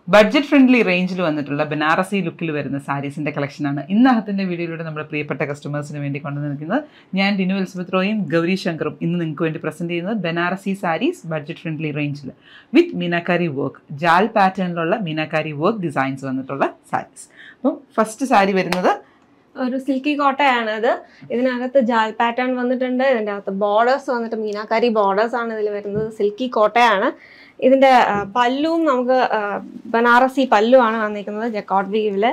Budget friendly റേഞ്ചിൽ വന്നിട്ടുള്ള ബനാറസി ലുക്കിൽ വരുന്ന സാരീസിന്റെ കളക്ഷനാണ് ഇന്നഹത്തിന്റെ വീഡിയോയിലൂടെ നമ്മുടെ പ്രിയപ്പെട്ട കസ്റ്റമേഴ്സിന് വേണ്ടി കൊണ്ടുവന്നിരിക്കുന്നത് ഞാൻ ഡിനു എൽസബത്ത് റോയും ഗൗരി ശങ്കറും ഇന്ന് നിങ്ങൾക്ക് വേണ്ടി പ്രസന്റ് ചെയ്യുന്നത് ബനാറസി സാരീസ് ബഡ്ജറ്റ് ഫ്രണ്ട്ലി റേഞ്ചിൽ വിത്ത് മീനാക്കാരി വർക്ക് ജാൽ പാറ്റേണിലുള്ള മീനാക്കാരി വർക്ക് ഡിസൈൻസ് വന്നിട്ടുള്ള സാരീസ് അപ്പം ഫസ്റ്റ് സാരി വരുന്നത് ഒരു സിൽക്കി കോട്ടയാണ് ഇത് ഇതിനകത്ത് ജാൽ പാറ്റേൺ വന്നിട്ടുണ്ട് ഇതിൻ്റെ അകത്ത് ബോർഡേഴ്സ് വന്നിട്ട് മീനാക്കാരി ബോർഡേഴ്സ് ആണ് ഇതിൽ വരുന്നത് സിൽക്കി കോട്ടയാണ് ഇതിന്റെ ആ, പല്ലുവും നമുക്ക് ആ, ബനാറസി പല്ലുവാണ് വന്നിരിക്കുന്നത് ജക്കോട്ട് വീവില്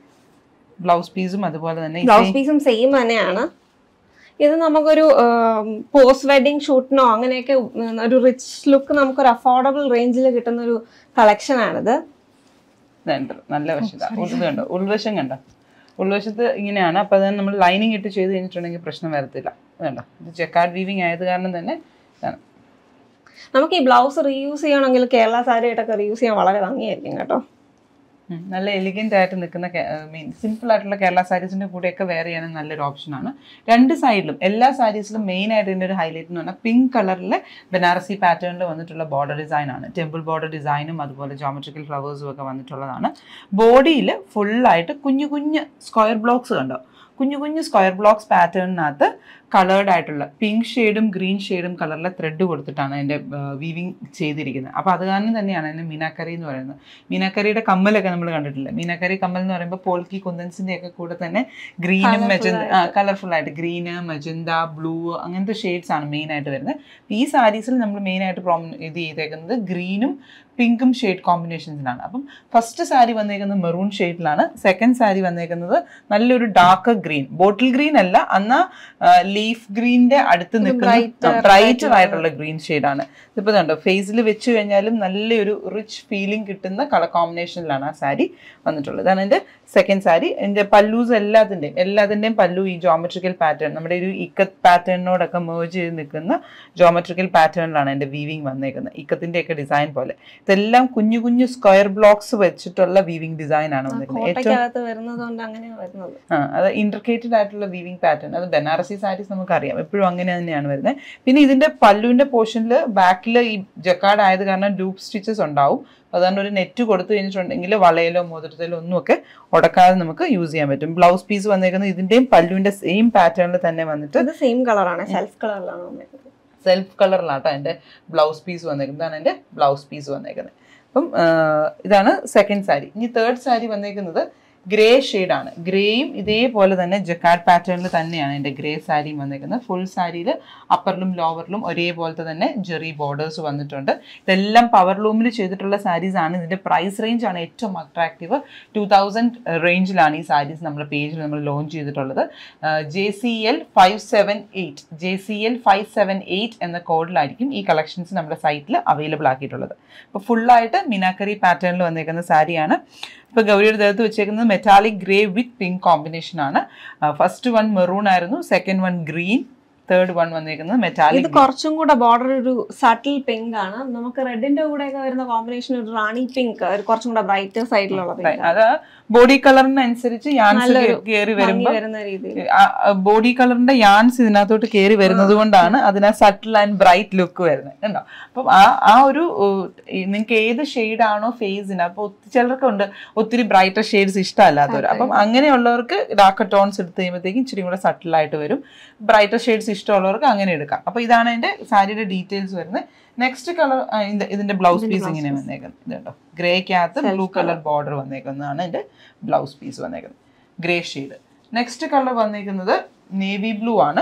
ബ്ലൗസ് പീസും അതുപോലെ തന്നെ ബ്ലൗസ് പീസും സെയിം തന്നെയാണ് ഇത് നമുക്കൊരു പോസ്റ്റ് വെഡിങ് ഷൂട്ടിനോ അങ്ങനെയൊക്കെ ഉം, ഒരു റിച്ച് ലുക്ക് നമുക്കൊരു അഫോർഡബിൾ റേഞ്ചിൽ കിട്ടുന്ന ഒരു കളക്ഷൻ ആണിത് ഇതുണ്ട്. നല്ല വശം ഇതാ. ഉൾ- ഇത് കണ്ടോ ഉൾവശം കണ്ടോ ഉൾവശത്ത് ഇങ്ങനെയാണ് അപ്പോൾ അത് നമ്മൾ ലൈനിങ് ഇട്ട് ചെയ്ത് കഴിഞ്ഞിട്ടുണ്ടെങ്കിൽ പ്രശ്നം വരത്തില്ല വേണ്ട ഇത് ചെക്കാർഡ് വീവിങ് ആയത് കാരണം തന്നെ ഇതാണ് നമുക്ക് ഈ ബ്ലൗസ് റീയൂസ് ചെയ്യണമെങ്കിൽ കേരള സാരി ആയിട്ടൊക്കെ റീയൂസ് ചെയ്യാൻ വളരെ ഭംഗിയായിരിക്കും കേട്ടോ ഉം. നല്ല എലിഗൻ്റ് ആയിട്ട് നിൽക്കുന്ന മീൻ സിമ്പിൾ ആയിട്ടുള്ള കേരള സാരീസിന്റെ കൂടെയൊക്കെ വെയർ ചെയ്യാൻ നല്ലൊരു ഓപ്ഷനാണ് രണ്ട് സൈഡിലും എല്ലാ സാരീസിലും മെയിൻ ആയിട്ട് ഇതിൻ്റെ ഒരു ഹൈലൈറ്റ് എന്ന് പറഞ്ഞാൽ പിങ്ക് കളറിലെ ബനാറസി പാറ്റേണിൽ വന്നിട്ടുള്ള ബോർഡർ ഡിസൈൻ ആണ് ടെമ്പിൾ ബോർഡർ ഡിസൈനും അതുപോലെ ജോമെട്രിക്കൽ ഫ്ലവേഴ്സും ഒക്കെ വന്നിട്ടുള്ളതാണ് ബോഡിയിൽ ഫുള്ളായിട്ട് കുഞ്ഞു കുഞ്ഞ് സ്ക്വയർ ബ്ലോക്സ് കണ്ടോ കുഞ്ഞു കുഞ്ഞു സ്ക്വയർ ബ്ലോക്സ് പാറ്റേണിനകത്ത് കളേർഡ് ആയിട്ടുള്ള പിങ്ക് ഷെയ്ഡും ഗ്രീൻ ഷെയ്ഡും കളറിലെ ത്രെഡ് കൊടുത്തിട്ടാണ് അതിൻ്റെ വീവിങ് ചെയ്തിരിക്കുന്നത് അപ്പോൾ അത് കാരണം തന്നെയാണ് അതിന് മീനാക്കരി എന്ന് പറയുന്നത് മീനാക്കരിയുടെ കമ്മലൊക്കെ നമ്മൾ കണ്ടിട്ടില്ല മീനാക്കരി കമ്മൽ എന്ന് പറയുമ്പോൾ പോൾക്കി കുന്തൻസിന്റെ ഒക്കെ കൂടെ തന്നെ ഗ്രീനും Colourful മെജന്ത കളർഫുൾ ആയിട്ട് ഗ്രീന് മെജന്ത ബ്ലൂ അങ്ങനത്തെ ഷെയ്ഡ്സ് ആണ് മെയിൻ ആയിട്ട് വരുന്നത് ഈ സാരീസിൽ നമ്മൾ മെയിൻ ആയിട്ട് പ്രോമ ഇത് ചെയ്തേക്കുന്നത് ഗ്രീനും പിങ്കും ഷെയ്ഡ് കോമ്പിനേഷൻസിലാണ് അപ്പം ഫസ്റ്റ് സാരി വന്നേക്കുന്നത് മെറൂൺ ഷെയ്ഡിലാണ് സെക്കൻഡ് സാരി വന്നേക്കുന്നത് നല്ലൊരു ഡാർക്ക് ഗ്രീൻ ബോട്ടിൽ ഗ്രീൻ അല്ല അന്നാ ലീഫ് ഗ്രീനിന്റെ അടുത്ത് നിൽക്കുന്ന brighter ബ്രൈറ്റർ ആയിട്ടുള്ള ഗ്രീൻ ഷെയ്ഡാണ് ഇതിപ്പോൾ കണ്ടോ ഫേസിൽ വെച്ച് കഴിഞ്ഞാലും നല്ലൊരു റിച്ച് ഫീലിംഗ് കിട്ടുന്ന കളർ കോമ്പിനേഷനിലാണ് ആ സാരി വന്നിട്ടുള്ളത് ഇതാണ് എൻ്റെ സെക്കൻഡ് സാരി എൻ്റെ പല്ലൂസ് എല്ലാത്തിൻ്റെയും എല്ലാത്തിൻ്റെയും പല്ലു ഈ ജോമെട്രിക്കൽ പാറ്റേൺ നമ്മുടെ ഒരു ഇക്കത്ത് പാറ്റേണിനോടൊക്കെ മേജ് ചെയ്ത് നിൽക്കുന്ന ജോമെട്രിക്കൽ പാറ്റേണിലാണ് എൻ്റെ വീവിങ് വന്നേക്കുന്നത് ഇക്കത്തിൻ്റെ ഒക്കെ ഡിസൈൻ പോലെ ഇതെല്ലാം കുഞ്ഞു കുഞ്ഞു സ്ക്വയർ ബ്ലോക്സ് വെച്ചിട്ടുള്ള വീവിങ് ഡിസൈൻ ആണ് വന്നിരിക്കുന്നത് ഏറ്റവും കോട്ടയ്ക്കകത്ത് വരുന്നത് കൊണ്ട് അങ്ങനെയാണ് വരുന്നത് ആ അത് ഇൻട്രിക്കേറ്റഡ് ആയിട്ടുള്ള വീവിങ് പാറ്റേൺ അത് ബനാറസി സാരീസ് നമുക്കറിയാം എപ്പോഴും അങ്ങനെ തന്നെയാണ് വരുന്നത് പിന്നെ ഇതിന്റെ പല്ലുവിന്റെ പോർഷനിൽ ബാക്കിൽ ഈ ജക്കാർഡ് ആയത് കാരണം ഡൂപ്പ് സ്റ്റിച്ചസ് ഉണ്ടാവും അതുകൊണ്ട് ഒരു നെറ്റ് കൊടുത്തു കഴിഞ്ഞിട്ടുണ്ടെങ്കിൽ വളയിലോ മോതിരത്തിലോ ഒന്നുമൊക്കെ ഉടക്കാതെ നമുക്ക് യൂസ് ചെയ്യാൻ പറ്റും ബ്ലൗസ് പീസ് വന്നേക്കുന്നത് ഇതിന്റെയും പല്ലുവിന്റെ സെയിം പാറ്റേണിൽ തന്നെ വന്നിട്ട് ഇത് സെയിം കളറാണ് സെൽഫ് കളറിലാണ് വന്നിരിക്കുന്നത് സെൽഫ് കളറിലാട്ടോ എൻ്റെ ബ്ലൗസ് പീസ് വന്നേക്കുന്നത് ഇതാണ് എൻ്റെ ബ്ലൗസ് പീസ് വന്നേക്കുന്നത് അപ്പം ആ, ഇതാണ് സെക്കൻഡ് സാരി ഇനി തേർഡ് സാരി വന്നേക്കുന്നത് ഗ്രേ ആണ് ഗ്രേയും ഇതേപോലെ തന്നെ ജക്കാർഡ് പാറ്റേണിൽ തന്നെയാണ് എൻ്റെ ഗ്രേ സാരിയും വന്നേക്കുന്നത് ഫുൾ സാരിയിൽ അപ്പറിലും ലോവറിലും ഒരേപോലത്തെ തന്നെ ജെറി ബോർഡേഴ്സ് വന്നിട്ടുണ്ട് ഇതെല്ലാം പവർ ലൂമിൽ ചെയ്തിട്ടുള്ള സാരീസ് ആണ് ഇതിൻ്റെ പ്രൈസ് റേഞ്ച് ആണ് ഏറ്റവും അട്രാക്റ്റീവ് ടു തൗസൻഡ് റേഞ്ചിലാണ് ഈ സാരീസ് നമ്മുടെ പേജിൽ നമ്മൾ ലോഞ്ച് ചെയ്തിട്ടുള്ളത് J C L five seven eight J C L five seven eight എന്ന കോഡിലായിരിക്കും ഈ കളക്ഷൻസ് നമ്മുടെ സൈറ്റിൽ അവൈലബിൾ ആക്കിയിട്ടുള്ളത് അപ്പോൾ ഫുള്ളായിട്ട് മിനാക്കറി പാറ്റേണിൽ വന്നേക്കുന്ന സാരിയാണ് ഇപ്പോൾ ഗൗരിയുടെ ദേഹത്ത് വെച്ചേക്കുന്നത് metallic grey with pink combination ആണ് ഫസ്റ്റ് വൺ മെറൂൺ ആയിരുന്നു second one green third one വന്നേക്കുന്നത് ഇത് മെറ്റാലിക് കുറച്ചും കൂടെ ബോർഡർ ഒരു സട്ടിൽ പിങ്ക് ആണ് നമുക്ക് റെഡിന്റെ കൂടെ ഒക്കെ വരുന്ന കോമ്പിനേഷൻ ഒരു റാണി പിങ്ക് ഒരു കുറച്ചും കൂടെ ബ്രൈറ്റ് സൈഡിലുള്ള പിങ്ക് അത് ബോഡി കളറിനനുസരിച്ച് യാൻസ് നല്ലൊരു കയറി ഭംഗി വരുമ്പോൾ വരുന്ന രീതിയിൽ ബോഡി കളറിന്റെ യാൻസ് ഇതിനകത്തോട്ട് കയറി വരുന്നത് കൊണ്ടാണ് അതിന് സട്ടിൽ ആൻഡ് ബ്രൈറ്റ് ലുക്ക് വരുന്നത് കണ്ടോ അപ്പം ആ ആ ഒരു നിങ്ങൾക്ക് ഏത് ഷെയ്ഡാണോ ഫേസിന് അപ്പോൾ ചിലർക്ക് ഉണ്ട് ഒത്തിരി ബ്രൈറ്റർ ഷെയ്ഡ്സ് ഇഷ്ടമല്ലാത്തവർ അപ്പം അങ്ങനെയുള്ളവർക്ക് ഡാർക്ക് ടോൺസ് എടുത്ത് കഴിയുമ്പോഴത്തേക്കും ഇച്ചിരി കൂടെ സട്ടിലായിട്ട് വരും ബ്രൈറ്റർ ഷെയ്ഡ്സ് ഇഷ്ടമുള്ളവർക്ക് അങ്ങനെ എടുക്കാം അപ്പോൾ ഇതാണ് എൻ്റെ സാരിയുടെ ഡീറ്റെയിൽസ് വരുന്നത് നെക്സ്റ്റ് കളർ ഇതിന്റെ ബ്ലൗസ് പീസ് ഇങ്ങനെ വന്നേക്കുന്നത് ഇത് കണ്ടോ ഗ്രേക്കകത്ത് ബ്ലൂ കളർ ബോർഡർ വന്നേക്കുന്നതാണ് എൻ്റെ ബ്ലൗസ് പീസ് വന്നേക്കുന്നത് ഗ്രേ ഷെയ്ഡ് നെക്സ്റ്റ് കളർ വന്നേക്കുന്നത് നേവി ബ്ലൂ ആണ്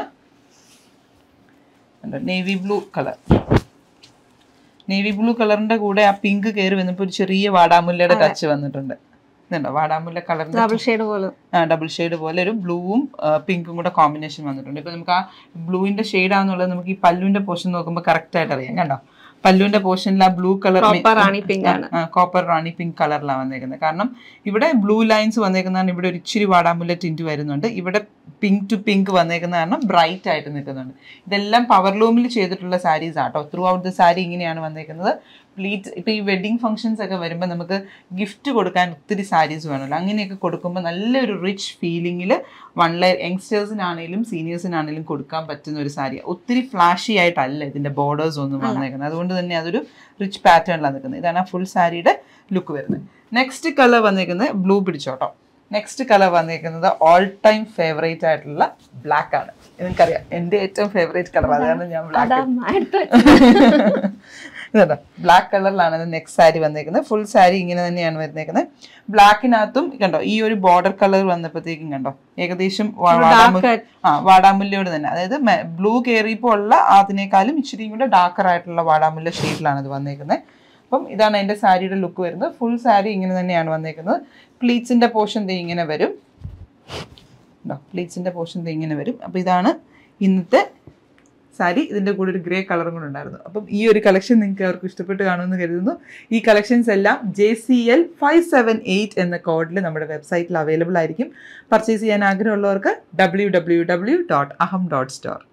navy blue colour navy blue കളറിന്റെ കൂടെ ആ പിങ്ക് കയറി വന്നപ്പോൾ ഒരു ചെറിയ വാടാമുല്ലയുടെ ടച്ച് വന്നിട്ടുണ്ട് ഇതുണ്ടോ വാടാമുല്ല കളറിന്റെ ഡബിൾ ഷെയ്ഡ് പോലെ ഡബിൾ ഷെയ്ഡ് പോലെ ഒരു ബ്ലൂവും പിങ്കും കൂടെ കോമ്പിനേഷൻ വന്നിട്ടുണ്ട് ഇപ്പൊ നമുക്ക് ആ ബ്ലൂവിന്റെ ഷെയ്ഡാന്നുള്ളത് നമുക്ക് ഈ പല്ലുവിന്റെ പോർഷൻ നോക്കുമ്പോൾ കറക്റ്റ് ആയിട്ട് അറിയാം കണ്ടോ പല്ലുവിന്റെ പോർഷനിൽ ആ blue colour Copper rani pink ആണ്. കോപ്പർ റാണി പിങ്ക് കളറിലാണ് വന്നേക്കുന്നത് കാരണം ഇവിടെ ബ്ലൂ ലൈൻസ് വന്നേക്കുന്നതാണ് ഇവിടെ ഒരു ഇച്ചിരി വാടാമുല്ല ടിൻറ്റ് വരുന്നുണ്ട് ഇവിടെ പിങ്ക് ടു പിങ്ക് വന്നേക്കുന്ന കാരണം ബ്രൈറ്റ് ആയിട്ട് നിൽക്കുന്നുണ്ട് ഇതെല്ലാം പവർ ലൂമിൽ ചെയ്തിട്ടുള്ള സാരീസ് ആട്ടോ ത്രൂ ഔട്ട് ദ സാരി ഇങ്ങനെയാണ് വന്നേക്കുന്നത് പ്ലീറ്റ് ഇപ്പൊ ഈ വെഡിങ് ഫംഗ്ഷൻസ് ഒക്കെ വരുമ്പോൾ നമുക്ക് ഗിഫ്റ്റ് കൊടുക്കാൻ ഒത്തിരി സാരീസ് വേണമല്ലോ അങ്ങനെയൊക്കെ കൊടുക്കുമ്പോൾ നല്ലൊരു റിച്ച് ഫീലിംഗിൽ വൺ ലൈർ യങ്സ്റ്റേഴ്സിനാണെങ്കിലും സീനിയേഴ്സിനാണെങ്കിലും കൊടുക്കാൻ പറ്റുന്ന ഒരു സാരി ഒത്തിരി ഫ്ലാഷി ആയിട്ടല്ല ഇതിന്റെ ബോർഡേഴ്സ് ഒന്നും വന്നേക്കുന്നത് അതുകൊണ്ട് തന്നെ അതൊരു റിച്ച് പാറ്റേണിലാണ് നിൽക്കുന്നത് ഇതാണ് ആ ഫുൾ സാരിയുടെ ലുക്ക് വരുന്നത് നെക്സ്റ്റ് കളർ വന്നേക്കുന്നത് ബ്ലൂ പിടിച്ചോട്ടോ നെക്സ്റ്റ് കളർ വന്നിരിക്കുന്നത് ഓൾ ടൈം ഫേവറേറ്റ് ആയിട്ടുള്ള ബ്ലാക്ക് ആണ് നിങ്ങൾക്കറിയാം എൻ്റെ ഏറ്റവും ഫേവറേറ്റ് കളർ അതാണ് ഞാൻ അതാ ബ്ലാക്ക് എടുത്ത് ഇതാ ബ്ലാക്ക് കളറിലാണ് നെക്സ്റ്റ് സാരി വന്നേക്കുന്നത് ഫുൾ സാരി ഇങ്ങനെ തന്നെയാണ് വരുന്നേക്കുന്നത് ബ്ലാക്കിനകത്തും കണ്ടോ ഈ ഒരു ബോർഡർ കളർ വന്നപ്പോഴത്തേക്കും കണ്ടോ ഏകദേശം വാ- വാടാമു- dark ആ വാടാമുല്ലയോട് തന്നെ അതായത് ബ്ലൂ കയറിയപ്പോൾ ഉള്ള അതിനേക്കാളും ഇച്ചിരി കൂടെ ഡാർക്കർ ആയിട്ടുള്ള വാടാമുല്ല ഷെയ്ഡിലാണ് ഇത് വന്നേക്കുന്നത് അപ്പം ഇതാണ് എൻ്റെ സാരിയുടെ ലുക്ക് വരുന്നത് ഫുൾ സാരി ഇങ്ങനെ തന്നെയാണ് വന്നേക്കുന്നത് പ്ലീറ്റ്സിന്റെ പോർഷൻ ദേ ഇങ്ങനെ വരും പ്ലീറ്റ്സിന്റെ പോർഷൻ ദേ ഇങ്ങനെ വരും അപ്പോൾ ഇതാണ് ഇന്നത്തെ സാരി ഇതിൻ്റെ കൂടെ ഒരു ഗ്രേ കളറും കൂടെ ഉണ്ടായിരുന്നു അപ്പം ഈ ഒരു കളക്ഷൻ നിങ്ങൾക്ക് അവർക്ക് ഇഷ്ടപ്പെട്ട് കാണുമെന്ന് കരുതുന്നു ഈ കളക്ഷൻസ് എല്ലാം J C L five seven eight എന്ന കോഡിൽ നമ്മുടെ വെബ്സൈറ്റിൽ അവൈലബിൾ ആയിരിക്കും പർച്ചേസ് ചെയ്യാൻ ആഗ്രഹമുള്ളവർക്ക് W W W dot Aham dot store